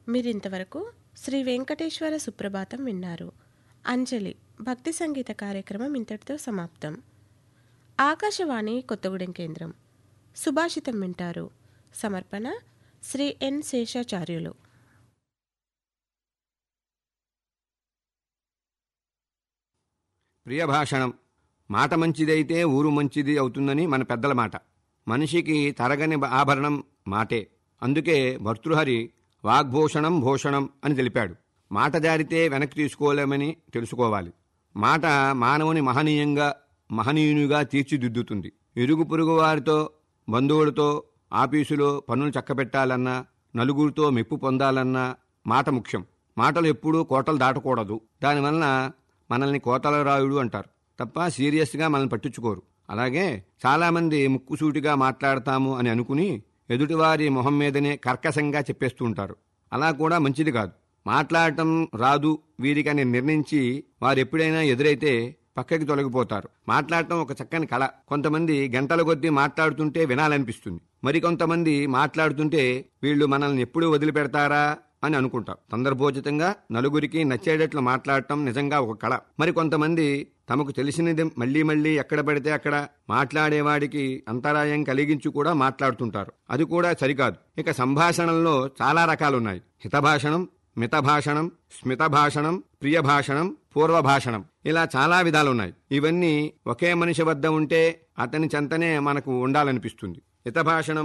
మీరింతవరకు శ్రీ వెంకటేశ్వర సుప్రభాతం విన్నారు అంజలి భక్తి సంగీత కార్యక్రమం ఇంతటితో సమాప్తం ఆకాశవాణి కొత్తగూడెం కేంద్రం సుభాషితం వింటారు సమర్పణ శ్రీ ఎన్ శేషాచార్యులు ప్రియభాషణం మాట మంచిదైతే ఊరు మంచిది అవుతుందని మన పెద్దల మాట మనిషికి తరగని ఆభరణం మాటే అందుకే భర్తృహరి వాగ్భూషణం భూషణం అని తెలిపాడు మాట జారితే వెనక్కి తీసుకోలేమని తెలుసుకోవాలి మాట మానవుని మహనీయంగా మహనీయునిగా తీర్చిదిద్దుతుంది ఇరుగు పొరుగు వారితో బంధువులతో ఆఫీసులో పనులు చక్కబెట్టాలన్నా నలుగురితో మెప్పు పొందాలన్నా మాట ముఖ్యం మాటలు ఎప్పుడూ కోటలు దాటకూడదు దానివలన మనల్ని కోతలరాయుడు అంటారు తప్ప సీరియస్గా మనల్ని పట్టించుకోరు అలాగే చాలామంది ముక్కుసూటిగా మాట్లాడతాము అని అనుకుని ఎదుటివారి మొహం మీదనే కర్కశంగా చెప్పేస్తూ ఉంటారు అలా కూడా మంచిది కాదు మాట్లాడటం రాదు వీరికని నిర్ణయించి వారు ఎప్పుడైనా ఎదురైతే పక్కకి తొలగిపోతారు మాట్లాడటం ఒక చక్కని కళ కొంతమంది గంటల కొద్దీ మాట్లాడుతుంటే వినాలనిపిస్తుంది మరికొంతమంది మాట్లాడుతుంటే వీళ్ళు మనల్ని ఎప్పుడు వదిలిపెడతారా అని అనుకుంటాం సందర్భోచితంగా నలుగురికి నచ్చేటట్లు మాట్లాడటం నిజంగా ఒక కళ మరి కొంతమంది తమకు తెలిసినది మళ్లీ మళ్లీ ఎక్కడ పడితే అక్కడ మాట్లాడేవాడికి అంతరాయం కలిగించి కూడా మాట్లాడుతుంటారు అది కూడా సరికాదు ఇక సంభాషణల్లో చాలా రకాలున్నాయి హితభాషణం మితభాషణం స్మితభాషణం ప్రియభాషణం పూర్వభాషణం ఇలా చాలా విధాలున్నాయి ఇవన్నీ ఒకే మనిషి వద్ద ఉంటే అతని చెంతనే మనకు ఉండాలనిపిస్తుంది హితభాషణం